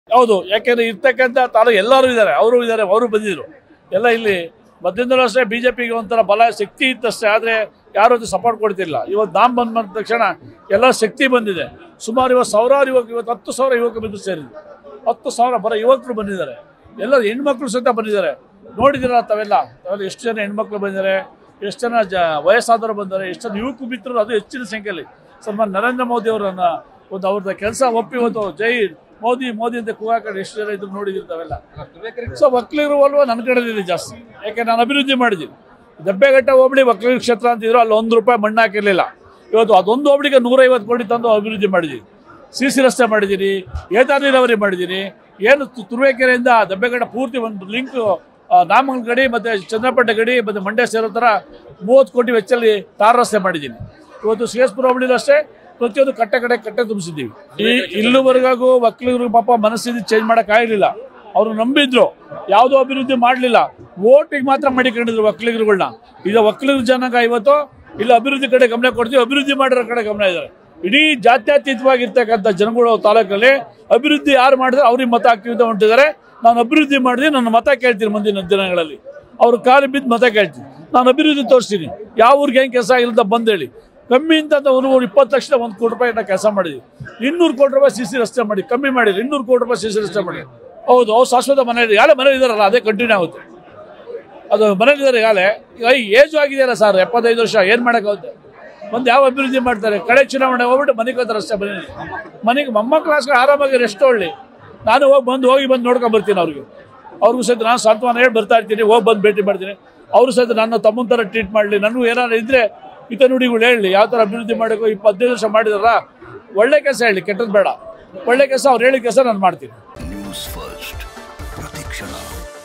ಹೌದು ಯಾಕೆಂದ್ರೆ ಇರ್ತಕ್ಕಂಥ ತಾಲೂಕು ಎಲ್ಲರೂ ಇದ್ದಾರೆ ಅವರು ಇದ್ದಾರೆ ಅವರು ಬಂದಿದ್ರು ಎಲ್ಲ ಇಲ್ಲಿ ಮಧ್ಯದಿಂದಲೂ ಅಷ್ಟೇ ಬಿಜೆಪಿಗೆ ಒಂಥರ ಬಲ ಶಕ್ತಿ ಇತ್ತಷ್ಟೇ ಆದರೆ ಯಾರು ಅದು ಸಪೋರ್ಟ್ ಕೊಡ್ತಿಲ್ಲ ಇವತ್ತು ನಾಮ್ ಬಂದ ಬಂದ ತಕ್ಷಣ ಎಲ್ಲ ಶಕ್ತಿ ಬಂದಿದೆ ಸುಮಾರು ಇವತ್ತು ಸಾವಿರಾರು ಯುವಕ ಇವತ್ತು ಹತ್ತು ಸಾವಿರ ಯುವಕ ಬಂದು ಸೇರಿದ್ರು ಹತ್ತು ಸಾವಿರ ಬರೋ ಯುವಕರು ಬಂದಿದ್ದಾರೆ ಎಲ್ಲ ಹೆಣ್ಮಕ್ಳು ಸಹಿತ ಬಂದಿದ್ದಾರೆ ನೋಡಿದಿರ ತಾವೆಲ್ಲ ತಾವೆಲ್ಲ ಎಷ್ಟು ಜನ ಹೆಣ್ಮಕ್ಳು ಬಂದಿದ್ದಾರೆ ಎಷ್ಟು ಜನ ಜ ವಯಸ್ಸಾದವರು ಬಂದಿದ್ದಾರೆ ಎಷ್ಟು ಜನ ಯುವಕ ಮಿತ್ರರು ಅದು ಹೆಚ್ಚಿನ ಸಂಖ್ಯೆಯಲ್ಲಿ ಸನ್ಮಾನ್ ನರೇಂದ್ರ ಮೋದಿ ಅವರನ್ನ ಒಂದು ಅವ್ರದ್ದು ಕೆಲಸ ಒಪ್ಪಿ ಇವತ್ತು ಜೈ ಮೋದಿ ಮೋದಿ ಅಂತ ಕೂಗಾಕೊಂಡು ಎಷ್ಟು ಜನ ಇದ್ರು ನೋಡಿದಿರಿ ತಾವೆಲ್ಲ ಸೊ ಒಕ್ಕಲಿಗರು ಅಲ್ವಾ ನನ್ನ ಕಡೆದಿದೆ ಜಾಸ್ತಿ ಯಾಕೆ ನಾನು ಅಭಿವೃದ್ಧಿ ಮಾಡಿದ್ದೀನಿ ದಬ್ಬೆಘಟ್ಟ ಹೋಬಳಿ ಒಕ್ಕಲಿಗರ ಕ್ಷೇತ್ರ ಅಂತಿದ್ರು ಅಲ್ಲಿ ಒಂದು ರೂಪಾಯಿ ಮಣ್ಣು ಹಾಕಿರಲಿಲ್ಲ ಇವತ್ತು ಅದೊಂದು ಹೋಬಳಿಗೆ ನೂರೈವತ್ತು ಕೋಟಿ ತಂದು ಅಭಿವೃದ್ಧಿ ಮಾಡಿದ್ದೀನಿ ಸಿ ಸಿ ರಸ್ತೆ ಮಾಡಿದ್ದೀನಿ ಏತ ನೀರಾವರಿ ಮಾಡಿದ್ದೀನಿ ಏನು ತು- ತುರುವೇಕೆರೆಯಿಂದ ದಬ್ಬೆಘಟ್ಟ ಪೂರ್ತಿ ಒಂದು ಲಿಂಕ್ ನಾಮಂಗಲ ಗಡಿ ಮತ್ತು ಚಂದ್ರಪಟ್ಟೆ ಗಡಿ ಮತ್ತು ಮಂಡ್ಯ ಸೇರೋ ಥರ ಮೂವತ್ತು ಕೋಟಿ ವೆಚ್ಚದಲ್ಲಿ ತಾರ್ ರಸ್ತೆ ಮಾಡಿದ್ದೀನಿ ಇವತ್ತು ಸಿ ಎಸ್ ಪುರ ಹೋಬಳಿಲೂ ಅಷ್ಟೇ ಪ್ರತಿಯೊಂದು ಕಟ್ಟೆ ಕಡೆ ಕಟ್ಟೆ ತುಂಬಿಸಿದ್ದೀವಿ ಈ ಇಲ್ಲಿವರೆಗೂ ಒಕ್ಕಲಿಗರು ಪಾಪ ಮನಸ್ಥಿತಿ ಚೇಂಜ್ ಮಾಡೋಕ್ಕಾಗಲಿಲ್ಲ ಅವರು ನಂಬಿದ್ರು ಯಾವುದೋ ಅಭಿವೃದ್ಧಿ ಮಾಡಲಿಲ್ಲ ಓಟಿಗೆ ಮಾತ್ರ ಮಾಡಿಕೊಂಡಿದ್ರು ಒಕ್ಕಲಿಗರುಗಳನ್ನ ಈಗ ಒಕ್ಕಲಿಗರ ಜನಾಂಗ ಇವತ್ತು ಇಲ್ಲ ಅಭಿವೃದ್ಧಿ ಕಡೆ ಗಮನ ಕೊಡ್ತೀವಿ ಅಭಿವೃದ್ಧಿ ಮಾಡಿರೋ ಕಡೆ ಗಮನ ಇದ್ದಾರೆ ಇಡೀ ಜಾತ್ಯತೀತವಾಗಿರ್ತಕ್ಕಂಥ ಜನಗಳು ತಾಲೂಕಲ್ಲಿ ಅಭಿವೃದ್ಧಿ ಯಾರು ಮಾಡಿದ್ರೆ ಅವ್ರಿಗೆ ಮತ ಹಾಕ್ತೀವಿ ಅಂತ ಹೊಂಟಿದ್ದಾರೆ ನಾನು ಅಭಿವೃದ್ಧಿ ಮಾಡಿದ್ರೆ ನನ್ನ ಮತ ಕೇಳ್ತೀನಿ ಮುಂದಿನ ದಿನಗಳಲ್ಲಿ ಅವ್ರ ಕಾಲು ಬಿದ್ದು ಮತ ಕೇಳ್ತೀನಿ ನಾನು ಅಭಿವೃದ್ಧಿ ತೋರಿಸ್ತೀನಿ ಯಾವ ಊರಿಗೆ ಹೆಂಗೆ ಕೆಲಸ ಆಗಿಲ್ಲ ಬಂದು ಹೇಳಿ ಕಮ್ಮಿ ಅಂತ ಒಂದು ಇಪ್ಪತ್ತು ಲಕ್ಷದ ಒಂದು ಕೋಟಿ ರೂಪಾಯಿ ನಾವು ಕೆಲಸ ಮಾಡಿದ್ವಿ ಇನ್ನೂರು ಕೋಟಿ ರೂಪಾಯಿ ಸಿ ಸಿ ರಸ್ತೆ ಮಾಡಿ ಕಮ್ಮಿ ಮಾಡಿರಿ ಇನ್ನೂರು ಕೋಟಿ ರೂಪಾಯಿ ಸಿ ಸಿ ರಸ್ತೆ ಮಾಡಿ ಹೌದು ಅವ್ರು ಶಾಶ್ವತ ಮನೆ ಯಾರೇ ಮನೆ ಇದಾರಲ್ಲ ಅದೇ ಕಂಟಿನ್ಯೂ ಆಗುತ್ತೆ ಅದು ಮನೇಲಿದ್ದಾರೆ ಈಗಾಗಲೇ ಈಗ ಏಜು ಆಗಿದೆಯಲ್ಲ ಸರ್ ಎಪ್ಪತ್ತೈದು ವರ್ಷ ಏನು ಮಾಡೋಕ್ಕಾಗುತ್ತೆ ಒಂದು ಯಾವ ಅಭಿವೃದ್ಧಿ ಮಾಡ್ತಾರೆ ಕಡೆ ಚುನಾವಣೆ ಹೋಗ್ಬಿಟ್ಟು ಮನೆಗೆ ಹೋಗ್ತಾರೆ ಅಷ್ಟೇ ಮನೇಲಿ ಮನೆಗೆ ಮೊಮ್ಮಕ್ಕಳು ಆರಾಮಾಗಿ ರೆಸ್ಟ್ ಹೊಳ್ಳಿ ನಾನು ಹೋಗಿ ಬಂದು ಹೋಗಿ ಬಂದು ನೋಡ್ಕೊಂಡು ಬರ್ತೀನಿ ಅವ್ರಿಗೆ ಅವ್ರಿಗೂ ಸಹಿತ ನಾನು ಸಾಂತ್ವನ ಹೇಳಿ ಬರ್ತಾ ಇರ್ತೀನಿ ಹೋಗಿ ಬಂದು ಭೇಟಿ ಮಾಡ್ತೀನಿ ಅವರು ಸಹಿತ ನನ್ನ ತಮ್ಮನ ಥರ ಟ್ರೀಟ್ ಮಾಡಲಿ ನನಗೂ ಏನಾದ್ರು ಇದ್ದರೆ ಹಿತ ನುಡಿಗಳು ಹೇಳಿ ಯಾವ ಥರ ಅಭಿವೃದ್ಧಿ ಮಾಡಬೇಕು ಇಪ್ಪ ಹದಿನೈದು ವರ್ಷ ಮಾಡಿದಾರ ಒಳ್ಳೆ ಕೆಲಸ ಹೇಳಿ ಕೆಟ್ಟದ್ದು ಬೇಡ ಒಳ್ಳೆ ಕೆಲಸ ಅವ್ರು ಹೇಳಿದ ಕೆಲಸ ನಾನು ಮಾಡ್ತೀನಿ ನ್ಯೂಸ್ ಫಸ್ಟ್ ಪ್ರತಿಕ್ಷಣ